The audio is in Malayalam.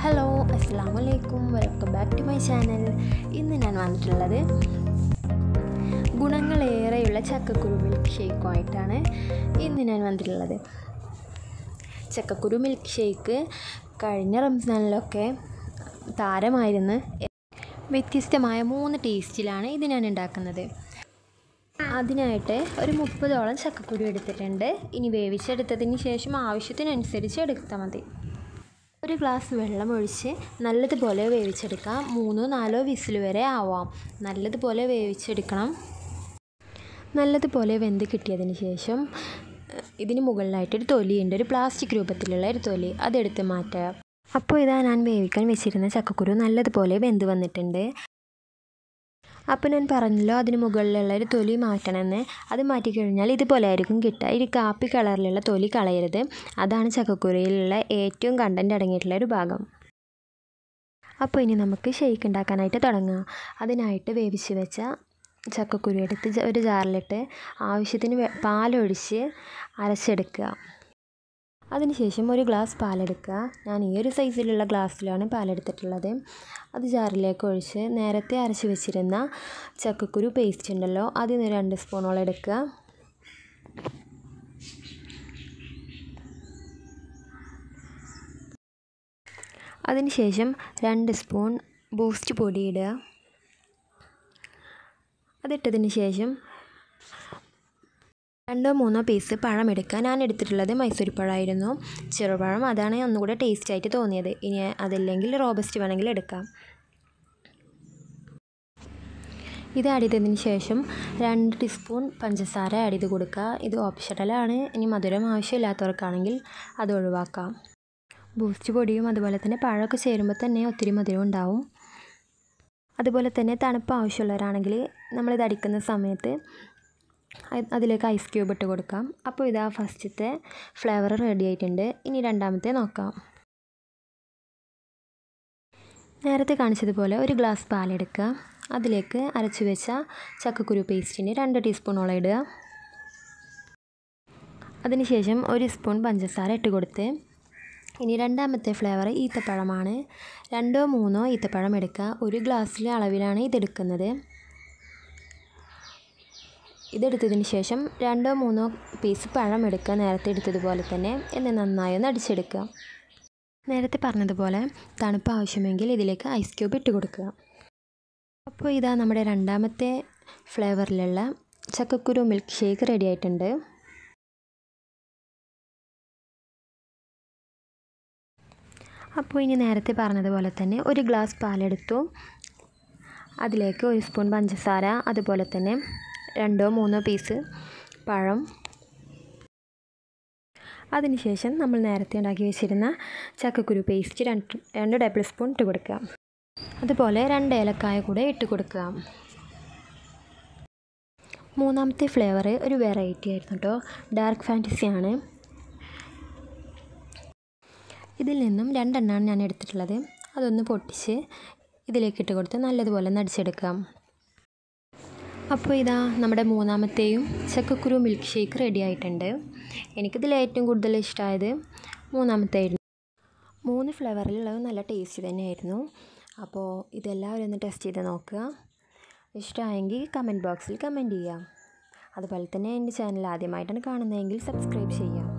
ഹലോ അസ്സാം വലൈക്കും welcome back to my channel ഇന്ന് ഞാൻ വന്നിട്ടുള്ളത് ഗുണങ്ങളേറെയുള്ള ചക്കക്കുരു മിൽക്ക് ഷേക്കുമായിട്ടാണ് ഇന്ന് ഞാൻ വന്നിട്ടുള്ളത് ചക്കക്കുരു മിൽക്ക് ഷേക്ക് കഴിഞ്ഞ റംസാനിലൊക്കെ താരമായിരുന്നു വ്യത്യസ്തമായ മൂന്ന് ടേസ്റ്റിലാണ് ഇത് ഞാൻ ഉണ്ടാക്കുന്നത് അതിനായിട്ട് ഒരു മുപ്പതോളം ചക്കക്കുരു എടുത്തിട്ടുണ്ട് ഇനി വേവിച്ചെടുത്തതിന് ശേഷം ആവശ്യത്തിനനുസരിച്ച് എടുത്താൽ മതി ഒരു ഗ്ലാസ് വെള്ളം ഒഴിച്ച് നല്ലതുപോലെ വേവിച്ചെടുക്കാം മൂന്നോ നാലോ വിസിൽ വരെ ആവാം നല്ലതുപോലെ വേവിച്ചെടുക്കണം നല്ലതുപോലെ വെന്ത് കിട്ടിയതിന് ശേഷം ഇതിന് മുകളിലായിട്ടൊരു തൊലിയുണ്ട് ഒരു പ്ലാസ്റ്റിക് രൂപത്തിലുള്ള ഒരു തൊലി അതെടുത്ത് മാറ്റുക അപ്പോൾ ഇതാ ഞാൻ വേവിക്കാൻ വെച്ചിരുന്ന ചക്കക്കുരു നല്ലതുപോലെ വെന്ത് വന്നിട്ടുണ്ട് അപ്പോൾ ഞാൻ പറഞ്ഞല്ലോ അതിന് മുകളിലുള്ള ഒരു തൊലി മാറ്റണമെന്ന് അത് മാറ്റിക്കഴിഞ്ഞാൽ ഇതുപോലെ ആയിരിക്കും കിട്ടുക ഈ കാപ്പി കളറിലുള്ള തൊലി കളയരുത് അതാണ് ചക്കക്കുരയിലുള്ള ഏറ്റവും കണ്ടൻറ്റ് അടങ്ങിയിട്ടുള്ള ഒരു ഭാഗം അപ്പോൾ ഇനി നമുക്ക് ഷെയ്ക്ക് ഉണ്ടാക്കാനായിട്ട് തുടങ്ങാം അതിനായിട്ട് വേവിച്ച് വെച്ച ചക്കക്കുരു എടുത്ത് ഒരു ജാറിലിട്ട് ആവശ്യത്തിന് പാലൊഴിച്ച് അരച്ചെടുക്കുക അതിനുശേഷം ഒരു ഗ്ലാസ് പാലെടുക്കുക ഞാൻ ഈ ഒരു സൈസിലുള്ള ഗ്ലാസ്സിലാണ് പാലെടുത്തിട്ടുള്ളത് അത് ജാറിലേക്ക് ഒഴിച്ച് നേരത്തെ അരച്ച് വെച്ചിരുന്ന ചക്കക്കുരു പേസ്റ്റ് ഉണ്ടല്ലോ അതിൽ നിന്ന് രണ്ട് സ്പൂണോളം എടുക്കുക അതിനുശേഷം രണ്ട് സ്പൂൺ ബൂസ്റ്റ് പൊടി ഇടുക അതിട്ടതിന് ശേഷം രണ്ടോ മൂന്നോ പീസ് പഴം എടുക്കുക ഞാൻ എടുത്തിട്ടുള്ളത് മൈസൂർ പഴമായിരുന്നു ചെറുപഴം അതാണ് ഒന്നുകൂടെ ടേസ്റ്റ് ആയിട്ട് തോന്നിയത് ഇനി അതല്ലെങ്കിൽ റോബസ്റ്റ് വേണമെങ്കിൽ എടുക്കാം ഇത് ആഡ് ചെയ്തതിന് ശേഷം രണ്ട് ടീസ്പൂൺ പഞ്ചസാര ആഡ് ചെയ്ത് കൊടുക്കുക ഇത് ഓപ്ഷണലാണ് ഇനി മധുരം ആവശ്യമില്ലാത്തവർക്കാണെങ്കിൽ അത് ഒഴിവാക്കാം ബൂസ്റ്റ് പൊടിയും അതുപോലെ തന്നെ പഴമൊക്കെ ചേരുമ്പോൾ തന്നെ ഒത്തിരി മധുരം ഉണ്ടാവും അതുപോലെ തന്നെ തണുപ്പ് ആവശ്യമുള്ളവരാണെങ്കിൽ നമ്മളിത് അടിക്കുന്ന സമയത്ത് അതിലേക്ക് ഐസ് ക്യൂബ് ഇട്ട് കൊടുക്കാം അപ്പോൾ ഇതാ ഫസ്റ്റത്തെ ഫ്ലേവർ റെഡി ആയിട്ടുണ്ട് ഇനി രണ്ടാമത്തെ നോക്കാം നേരത്തെ കാണിച്ചതുപോലെ ഒരു ഗ്ലാസ് പാലെടുക്കുക അതിലേക്ക് അരച്ചു വെച്ച ചക്കക്കുരു പേസ്റ്റിന് രണ്ട് ടീസ്പൂണോളം ഇടുക അതിനുശേഷം ഒരു സ്പൂൺ പഞ്ചസാര ഇട്ട് കൊടുത്ത് ഇനി രണ്ടാമത്തെ ഫ്ലേവർ ഈത്തപ്പഴമാണ് രണ്ടോ മൂന്നോ ഈത്തപ്പഴം എടുക്കുക ഒരു ഗ്ലാസ്സിലെ അളവിലാണ് ഇതെടുക്കുന്നത് ഇതെടുത്തതിന് ശേഷം രണ്ടോ മൂന്നോ പീസ് പഴം എടുക്കുക നേരത്തെ എടുത്തതുപോലെ തന്നെ എന്ന് നന്നായി ഒന്ന് അടിച്ചെടുക്കുക നേരത്തെ പറഞ്ഞതുപോലെ തണുപ്പ് ആവശ്യമെങ്കിൽ ഇതിലേക്ക് ഐസ് ക്യൂബ് ഇട്ട് കൊടുക്കുക അപ്പോൾ ഇതാ നമ്മുടെ രണ്ടാമത്തെ ഫ്ലേവറിലുള്ള ചക്കക്കുരു മിൽക്ക് ഷേക്ക് റെഡി ആയിട്ടുണ്ട് അപ്പോൾ ഇനി നേരത്തെ പറഞ്ഞതുപോലെ തന്നെ ഒരു ഗ്ലാസ് പാലെടുത്തു അതിലേക്ക് ഒരു സ്പൂൺ പഞ്ചസാര അതുപോലെ തന്നെ രണ്ടോ മൂന്നോ പീസ് പഴം അതിനുശേഷം നമ്മൾ നേരത്തെ ഉണ്ടാക്കി വെച്ചിരുന്ന ചക്കക്കുരു പേസ്റ്റ് രണ്ട് രണ്ട് ടേബിൾ സ്പൂൺ ഇട്ട് കൊടുക്കുക അതുപോലെ രണ്ട് ഏലക്കായ കൂടെ ഇട്ട് കൊടുക്കുക മൂന്നാമത്തെ ഫ്ലേവർ ഒരു വെറൈറ്റി ആയിരുന്നു കേട്ടോ ഡാർക്ക് ഫാൻറ്റസിയാണ് ഇതിൽ നിന്നും രണ്ടെണ്ണമാണ് ഞാൻ എടുത്തിട്ടുള്ളത് അതൊന്ന് പൊട്ടിച്ച് ഇതിലേക്ക് ഇട്ട് കൊടുത്ത് നല്ലതുപോലെ നടിച്ചെടുക്കാം അപ്പോൾ ഇതാ നമ്മുടെ മൂന്നാമത്തെയും ചക്കക്കുരു മിൽക്ക് ഷേക്ക് റെഡി ആയിട്ടുണ്ട് എനിക്കിതിൽ ഏറ്റവും കൂടുതൽ ഇഷ്ടമായത് മൂന്നാമത്തെയായിരുന്നു മൂന്ന് ഫ്ലേവറിലുള്ളത് നല്ല ടേസ്റ്റ് തന്നെയായിരുന്നു അപ്പോൾ ഇതെല്ലാവരും ഒന്ന് ടെസ്റ്റ് ചെയ്ത് നോക്കുക ഇഷ്ടമായെങ്കിൽ കമൻറ്റ് ബോക്സിൽ കമൻറ്റ് ചെയ്യുക അതുപോലെ തന്നെ എൻ്റെ ചാനൽ ആദ്യമായിട്ടാണ് കാണുന്നതെങ്കിൽ സബ്സ്ക്രൈബ് ചെയ്യുക